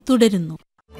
തുടരുന്നു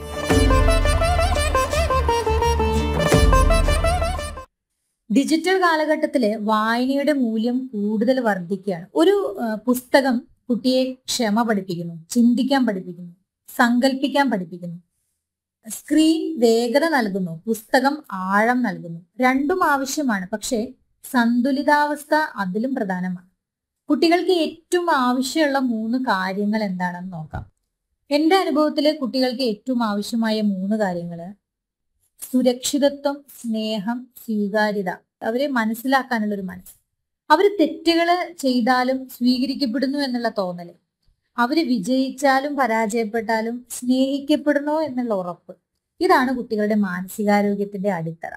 ഡിജിറ്റൽ കാലഘട്ടത്തില് വായനയുടെ മൂല്യം കൂടുതൽ വർദ്ധിക്കുകയാണ് ഒരു ആ, പുസ്തകം കുട്ടിയെ ക്ഷമ പഠിപ്പിക്കുന്നു ചിന്തിക്കാൻ പഠിപ്പിക്കുന്നു സങ്കല്പിക്കാൻ പഠിപ്പിക്കുന്നു സ്ക്രീൻ വേഗത നൽകുന്നു പുസ്തകം ആഴം നൽകുന്നു രണ്ടും ആവശ്യമാണ് പക്ഷേ സന്തുലിതാവസ്ഥ അതിലും പ്രധാനമാണ് കുട്ടികൾക്ക് ഏറ്റവും ആവശ്യമുള്ള മൂന്ന് കാര്യങ്ങൾ എന്താണെന്ന് നോക്കാം എന്റെ അനുഭവത്തില് കുട്ടികൾക്ക് ഏറ്റവും ആവശ്യമായ മൂന്ന് കാര്യങ്ങള് സുരക്ഷിതത്വം സ്നേഹം സ്വീകാര്യത അവരെ മനസ്സിലാക്കാനുള്ള ഒരു മനസ്സ് അവര് തെറ്റുകള് ചെയ്താലും സ്വീകരിക്കപ്പെടുന്നു എന്നുള്ള തോന്നല് അവര് വിജയിച്ചാലും പരാജയപ്പെട്ടാലും സ്നേഹിക്കപ്പെടുന്നു എന്നുള്ള ഉറപ്പ് ഇതാണ് കുട്ടികളുടെ മാനസികാരോഗ്യത്തിന്റെ അടിത്തറ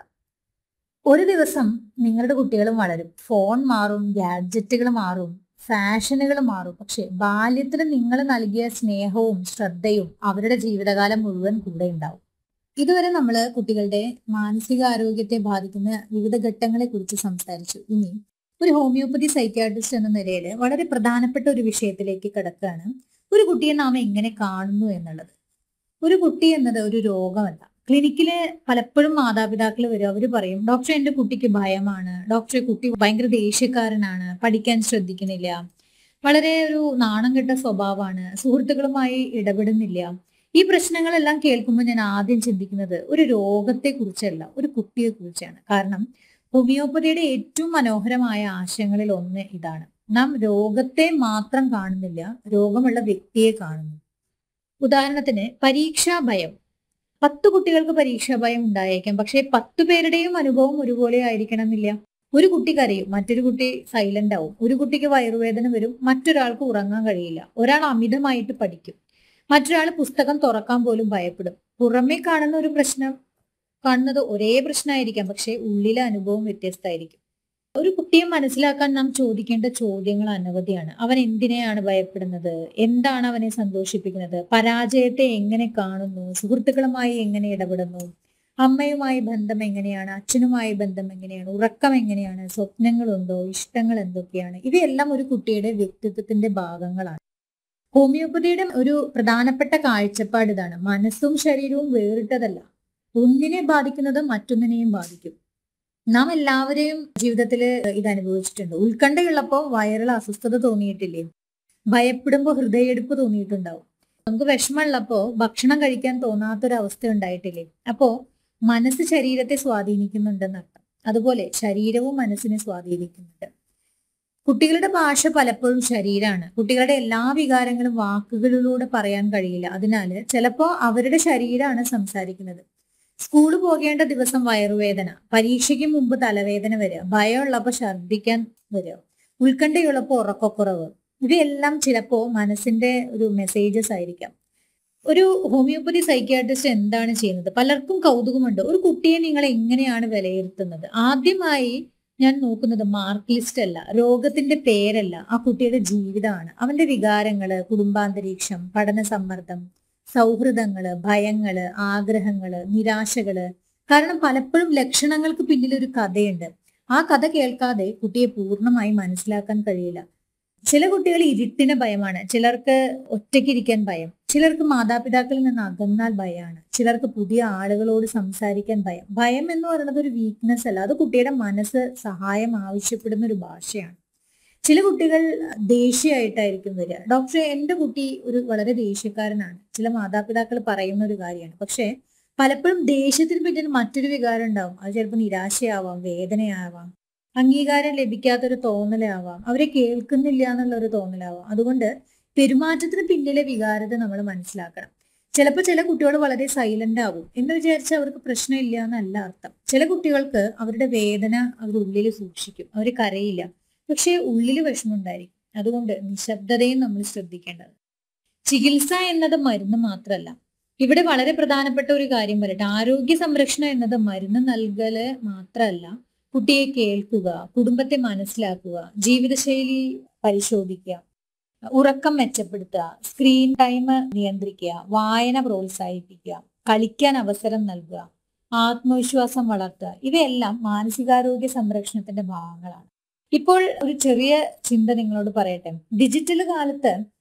ഒരു ദിവസം നിങ്ങളുടെ കുട്ടികളും വളരും ഫോൺ മാറും ഗാഡ്ജറ്റുകൾ മാറും ഫാഷനുകൾ മാറും പക്ഷെ ബാല്യത്തിൽ നിങ്ങൾ നൽകിയ സ്നേഹവും ശ്രദ്ധയും അവരുടെ ജീവിതകാലം മുഴുവൻ കൂടെ ഉണ്ടാവും ഇതുവരെ നമ്മൾ കുട്ടികളുടെ മാനസികാരോഗ്യത്തെ ബാധിക്കുന്ന വിവിധ ഘട്ടങ്ങളെ കുറിച്ച് സംസാരിച്ചു ഇനി ഒരു ഹോമിയോപ്പതി സൈക്യാട്രിസ്റ്റ് എന്ന നിലയിൽ വളരെ പ്രധാനപ്പെട്ട ഒരു വിഷയത്തിലേക്ക് കിടക്കുകയാണ് ഒരു കുട്ടിയെ നാം എങ്ങനെ കാണുന്നു എന്നുള്ളത് ഒരു കുട്ടി എന്നത് ഒരു രോഗമല്ല ക്ലിനിക്കില് പലപ്പോഴും മാതാപിതാക്കൾ വരും അവർ പറയും ഡോക്ടർ എന്റെ കുട്ടിക്ക് ഭയമാണ് ഡോക്ടറെ കുട്ടി ഭയങ്കര ദേഷ്യക്കാരനാണ് പഠിക്കാൻ ശ്രദ്ധിക്കുന്നില്ല വളരെ ഒരു നാണം കെട്ട സ്വഭാവമാണ് സുഹൃത്തുക്കളുമായി ഇടപെടുന്നില്ല ഈ പ്രശ്നങ്ങളെല്ലാം കേൾക്കുമ്പോൾ ഞാൻ ആദ്യം ചിന്തിക്കുന്നത് ഒരു രോഗത്തെ കുറിച്ചല്ല ഒരു കുട്ടിയെ കുറിച്ചാണ് കാരണം ഹോമിയോപ്പതിയുടെ ഏറ്റവും മനോഹരമായ ആശയങ്ങളിൽ ഒന്ന് ഇതാണ് നാം രോഗത്തെ മാത്രം കാണുന്നില്ല രോഗമുള്ള വ്യക്തിയെ കാണുന്നു ഉദാഹരണത്തിന് പരീക്ഷാ ഭയം പത്ത് കുട്ടികൾക്ക് പരീക്ഷാ ഭയം ഉണ്ടായേക്കാം പക്ഷേ പത്തു പേരുടെയും അനുഭവം ഒരുപോലെ ആയിരിക്കണം എന്നില്ല ഒരു കുട്ടി കരയും മറ്റൊരു കുട്ടി സൈലന്റ് ആവും ഒരു കുട്ടിക്ക് വയറുവേദന വരും മറ്റൊരാൾക്ക് ഉറങ്ങാൻ കഴിയില്ല ഒരാൾ അമിതമായിട്ട് പഠിക്കും മറ്റൊരാൾ പുസ്തകം തുറക്കാൻ പോലും ഭയപ്പെടും പുറമേ കാണുന്ന ഒരു പ്രശ്നം കാണുന്നത് ഒരേ പ്രശ്നമായിരിക്കാം പക്ഷെ ഉള്ളിലെ അനുഭവം വ്യത്യസ്തമായിരിക്കും ഒരു കുട്ടിയെ മനസ്സിലാക്കാൻ നാം ചോദിക്കേണ്ട ചോദ്യങ്ങൾ അനവധിയാണ് അവൻ എന്തിനെയാണ് ഭയപ്പെടുന്നത് എന്താണ് അവനെ സന്തോഷിപ്പിക്കുന്നത് പരാജയത്തെ എങ്ങനെ കാണുന്നു സുഹൃത്തുക്കളുമായി എങ്ങനെ ഇടപെടുന്നു അമ്മയുമായി ബന്ധം എങ്ങനെയാണ് അച്ഛനുമായി ബന്ധം എങ്ങനെയാണ് ഉറക്കം എങ്ങനെയാണ് സ്വപ്നങ്ങളുണ്ടോ ഇഷ്ടങ്ങൾ എന്തൊക്കെയാണ് ഇവയെല്ലാം ഒരു കുട്ടിയുടെ വ്യക്തിത്വത്തിന്റെ ഭാഗങ്ങളാണ് ഹോമിയോപ്പതിയുടെ ഒരു പ്രധാനപ്പെട്ട കാഴ്ചപ്പാട് ഇതാണ് മനസ്സും ശരീരവും വേറിട്ടതല്ല ഒന്നിനെ ബാധിക്കുന്നത് മറ്റൊന്നിനെയും ബാധിക്കും നാം എല്ലാവരെയും ജീവിതത്തിൽ ഇത് അനുഭവിച്ചിട്ടുണ്ട് ഉത്കണ്ഠയുള്ളപ്പോൾ വയറിൽ അസ്വസ്ഥത തോന്നിയിട്ടില്ലേ ഭയപ്പെടുമ്പോൾ ഹൃദയമെടുപ്പ് തോന്നിയിട്ടുണ്ടാവും നമുക്ക് വിഷമമുള്ളപ്പോ ഭക്ഷണം കഴിക്കാൻ തോന്നാത്തൊരവസ്ഥ ഉണ്ടായിട്ടില്ലേ അപ്പോ മനസ്സ് ശരീരത്തെ സ്വാധീനിക്കുന്നുണ്ടെന്നർത്ഥം അതുപോലെ ശരീരവും മനസ്സിനെ സ്വാധീനിക്കുന്നുണ്ട് കുട്ടികളുടെ ഭാഷ പലപ്പോഴും ശരീരമാണ് കുട്ടികളുടെ എല്ലാ വികാരങ്ങളും വാക്കുകളിലൂടെ പറയാൻ കഴിയില്ല അതിനാല് ചിലപ്പോ അവരുടെ ശരീരമാണ് സംസാരിക്കുന്നത് സ്കൂളിൽ പോകേണ്ട ദിവസം വയറുവേദന പരീക്ഷയ്ക്ക് മുമ്പ് തലവേദന വരിക ഭയമുള്ളപ്പോ ഛർദ്ദിക്കാൻ വരിക ഉത്കണ്ഠയുള്ളപ്പോ ഉറക്കക്കുറവ് ഇവയെല്ലാം ചിലപ്പോ മനസ്സിന്റെ ഒരു മെസ്സേജസ് ആയിരിക്കാം ഒരു ഹോമിയോപ്പതി സൈക്യാട്രിസ്റ്റ് എന്താണ് ചെയ്യുന്നത് പലർക്കും കൗതുകമുണ്ട് ഒരു കുട്ടിയെ നിങ്ങൾ എങ്ങനെയാണ് വിലയിരുത്തുന്നത് ആദ്യമായി ഞാൻ നോക്കുന്നത് മാർക്ക് ലിസ്റ്റ് അല്ല രോഗത്തിന്റെ പേരല്ല ആ കുട്ടിയുടെ ജീവിതമാണ് അവന്റെ വികാരങ്ങള് കുടുംബാന്തരീക്ഷം പഠന സമ്മർദ്ദം സൗഹൃദങ്ങള് ഭയങ്ങള് ആഗ്രഹങ്ങള് നിരാശകള് കാരണം പലപ്പോഴും ലക്ഷണങ്ങൾക്ക് പിന്നിൽ ഒരു കഥയുണ്ട് ആ കഥ കേൾക്കാതെ കുട്ടിയെ പൂർണ്ണമായി മനസ്സിലാക്കാൻ കഴിയില്ല ചില കുട്ടികൾ ഇരുട്ടിന് ഭയമാണ് ചിലർക്ക് ഒറ്റയ്ക്കിരിക്കാൻ ഭയം ചിലർക്ക് മാതാപിതാക്കളിൽ നിന്ന് അകന്നാൽ ഭയമാണ് ചിലർക്ക് പുതിയ ആളുകളോട് സംസാരിക്കാൻ ഭയം ഭയം എന്ന് പറയുന്നത് ഒരു വീക്ക്നെസ് അല്ല അത് കുട്ടിയുടെ മനസ്സ് സഹായം ആവശ്യപ്പെടുന്ന ഒരു ഭാഷയാണ് ചില കുട്ടികൾ ദേഷ്യമായിട്ടായിരിക്കും വരിക ഡോക്ടറെ എന്റെ കുട്ടി ഒരു വളരെ ദേഷ്യക്കാരനാണ് ചില മാതാപിതാക്കൾ പറയുന്ന ഒരു കാര്യമാണ് പക്ഷെ പലപ്പോഴും ദേഷ്യത്തിന് പിന്നിൽ മറ്റൊരു വികാരം ഉണ്ടാവും അത് ചിലപ്പോൾ നിരാശയാവാം വേദനയാവാം അംഗീകാരം ലഭിക്കാത്തൊരു തോന്നലാവാം അവരെ കേൾക്കുന്നില്ല എന്നുള്ള ഒരു തോന്നലാവാം അതുകൊണ്ട് പെരുമാറ്റത്തിന് പിന്നിലെ വികാരത്തെ നമ്മൾ മനസ്സിലാക്കണം ചിലപ്പോൾ ചില കുട്ടികൾ വളരെ സൈലന്റ് ആവും എന്ന് വിചാരിച്ച് അവർക്ക് പ്രശ്നമില്ല എന്നല്ല അർത്ഥം ചില കുട്ടികൾക്ക് അവരുടെ വേദന അവരുടെ ഉള്ളിൽ സൂക്ഷിക്കും അവർ കരയില്ല പക്ഷേ ഉള്ളിൽ വിഷമമുണ്ടായിരിക്കും അതുകൊണ്ട് നിശബ്ദതയും നമ്മൾ ശ്രദ്ധിക്കേണ്ടത് ചികിത്സ എന്നത് മരുന്ന് മാത്രമല്ല ഇവിടെ വളരെ പ്രധാനപ്പെട്ട ഒരു കാര്യം പറയട്ടെ ആരോഗ്യ സംരക്ഷണം എന്നത് മരുന്ന് നൽകല് മാത്രമല്ല കുട്ടിയെ കേൾക്കുക കുടുംബത്തെ മനസ്സിലാക്കുക ജീവിതശൈലി പരിശോധിക്കുക ഉറക്കം മെച്ചപ്പെടുത്തുക സ്ക്രീൻ ടൈം നിയന്ത്രിക്കുക വായന പ്രോത്സാഹിപ്പിക്കുക കളിക്കാൻ അവസരം നൽകുക ആത്മവിശ്വാസം വളർത്തുക ഇവയെല്ലാം മാനസികാരോഗ്യ സംരക്ഷണത്തിന്റെ ഭാഗങ്ങളാണ് ഇപ്പോൾ ഒരു ചെറിയ ചിന്ത നിങ്ങളോട് പറയട്ടെ ഡിജിറ്റൽ കാലത്ത്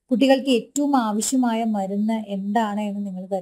കുട്ടികൾക്ക് ഏറ്റവും ആവശ്യമായ മരുന്ന് എന്താണ് എന്ന് നിങ്ങൾ